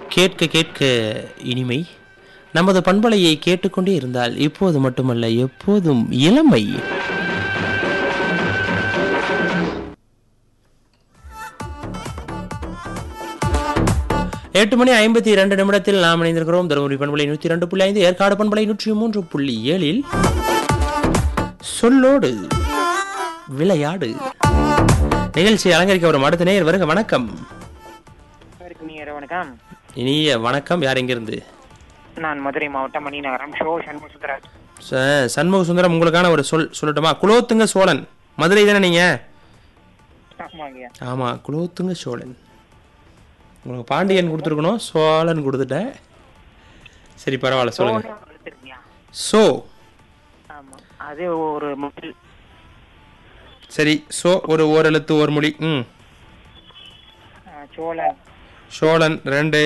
கேட்க கேட்க இனிமை நமது பண்பலையை கேட்டுக்கொண்டே இருந்தால் இப்போது மட்டுமல்ல எப்போதும் இளமை எட்டு மணி ஐம்பத்தி இரண்டு நிமிடத்தில் நாம் இணைந்திருக்கிறோம் தருமபுரி பண்பலை நூற்றி ரெண்டு புள்ளி ஐந்து ஏற்காடு பண்பலை நூற்றி மூன்று புள்ளி ஏழில் சொல்லோடு விளையாடு நிகழ்ச்சி அலங்கரிக்க வரும் அடுத்த நேயர் வருக வணக்கம் நீங்க வணக்கம் இனிய வணக்கம் யார் எங்கிருந்து நான் மதுரை மாவட்டம் மணிநகரம் ஷோ சண்முக சுந்தராஜ் ச- சண்முக சுந்தரம் உங்களுக்கான ஒரு சொல் சொல்லட்டுமா குலோத்துங்க சோழன் மதுரை தானே நீங்க ஆமாங்கய்யா ஆமா குலோத்துங்க சோழன் உங்களுக்கு பாண்டியன் கொடுத்துருக்கணும் சோழன் கொடுத்துட்டேன் சரி பரவாயில்ல சொல்லுங்க சோழன் எடுத்துருக்கீங்க சோ ஆமா அது ஒரு முதல் சரி சோ ஒரு ஓரெழுத்து ஒரு மொழி ம் ஆ, சோழன் சோழன் ரெண்டு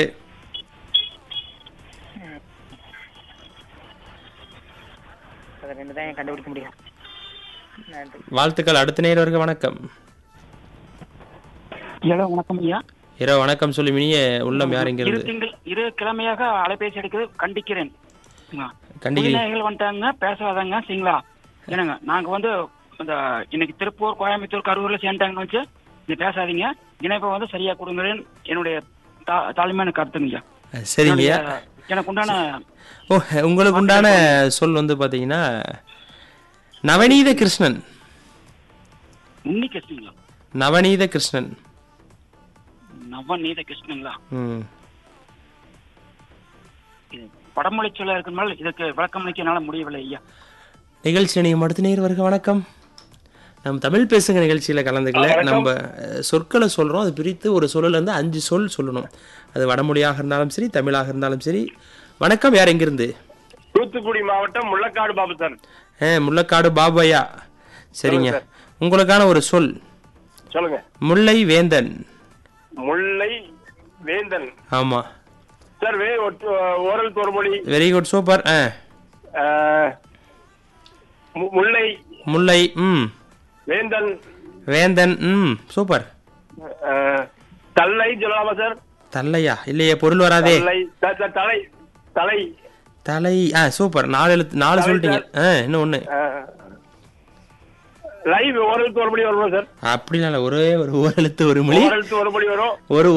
அது ரெண்டு தான் கண்டுபிடிக்க முடியும் நன்றி வாழ்த்துக்கள் அடுத்த நேரம் வருக வணக்கம் ஹலோ வணக்கம் ஐயா இரவு வணக்கம் சொல்லி மினிய உள்ளம் யார் இரு எங்கிருந்து திங்கள் இரு கிழமையாக அலைபேசி எடுக்கிறது கண்டிக்கிறேன் ஆ. கண்டிக்கிறீங்க புதினாய்கள் வந்துட்டாங்க பேசாதாங்க சரிங்களா என்னங்க நாங்க வந்து இந்த இன்னைக்கு திருப்பூர் கோயம்புத்தூர் கரூர்ல சேர்ந்தாங்கன்னு வச்சு நீ பேசாதீங்க இணைப்பை வந்து சரியா கொடுங்கிறேன் என்னுடைய தா- தாழ்மையான கருத்துங்க ஐயா சரிங்கய்யா என்னுடைய- எனக்கு உண்டான ஓ உங்களுக்கு உண்டான சொல் வந்து பாத்தீங்கன்னா நவநீத கிருஷ்ணன் உன்னி கிருஷ்ணங்களா நவநீத கிருஷ்ணன் நவநீத கிருஷ்ணங்களா ம் இது படமொழி சொல்ல இருக்கிறனால இதுக்கு விளக்கம் அளிக்க என்னால முடியவில்லை ஐயா நிகழ்ச்சி நீங்கள் அடுத்த நேர் வருக வணக்கம் நம்ம தமிழ் பேசுங்க நிகழ்ச்சியில கலந்துக்கல நம்ம அஹ், சொற்களை சொல்றோம் அது பிரித்து ஒரு சொல்லுல இருந்து அஞ்சு சொல் சொல்லணும் அது வடமொழியாக இருந்தாலும் சரி தமிழாக இருந்தாலும் சரி வணக்கம் யார் எங்கிருந்து தூத்துக்குடி மாவட்டம் முள்ளக்காடு பாபு சார் ஆ முள்ளக்காடு பாபையா சரிங்க உங்களுக்கான ஒரு சொல் சொல்லுங்க முல்லை வேந்தன் முல்லை வேந்தன் ஆமா சார் வே ஒட்டு- ஓரல் தோர்மொழி வெரி குட் சூப்பர் ஆ முல்லை முல்லை ம் வேந்தன் வேந்தன் ம் சூப்பர் அஹ், தல்லை சொல்லலாமா சார் தல்லையா இல்லையே பொருள் வராதே தல்லை த- த- தலை தலை தலை ஆ சூப்பர் நாலு எழுத்து நாலு சொல்லிட்டீங்க ஆ இன்னும் ஒன்று அஹ், லைவ் ஓரல் தோர்மொழி வருமா சார் அப்படிலாம் இல்லை ஒரே ஒரு ஓரெழுத்து ஒரு மொழி ஓரல் தோர்மொழி வரும் ஒரு